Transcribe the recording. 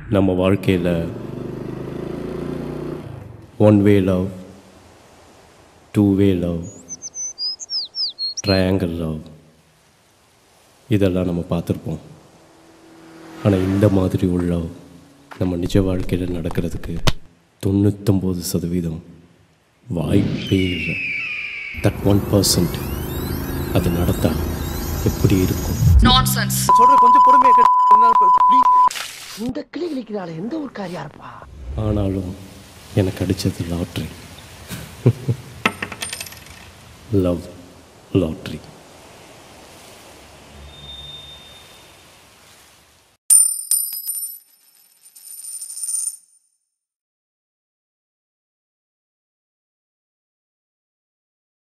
நம்ம வாழ்க்கையில் one way love two way love triangle love இதெல்லாம் நம்ம பார்த்துருப்போம் ஆனால் இந்த மாதிரி உள்ள love நம்ம நிஜ வாழ்க்கையில் நடக்கிறதுக்கு தொண்ணூத்தொம்பது சதவீதம் வாய்ப்பே இல்லை தட் ஒன் பர்சன்ட் அது நடத்தா எப்படி இருக்கும் Nonsense. சொல்ற கொஞ்சம் பொறுமையா கேட்டு ப்ளீஸ் இந்த கிளி கிளிக்கிறாள் எந்த ஊர்க்காரியா இருப்பா ஆனாலும் எனக்கு அடித்தது லாட்ரி லவ் லாட்ரி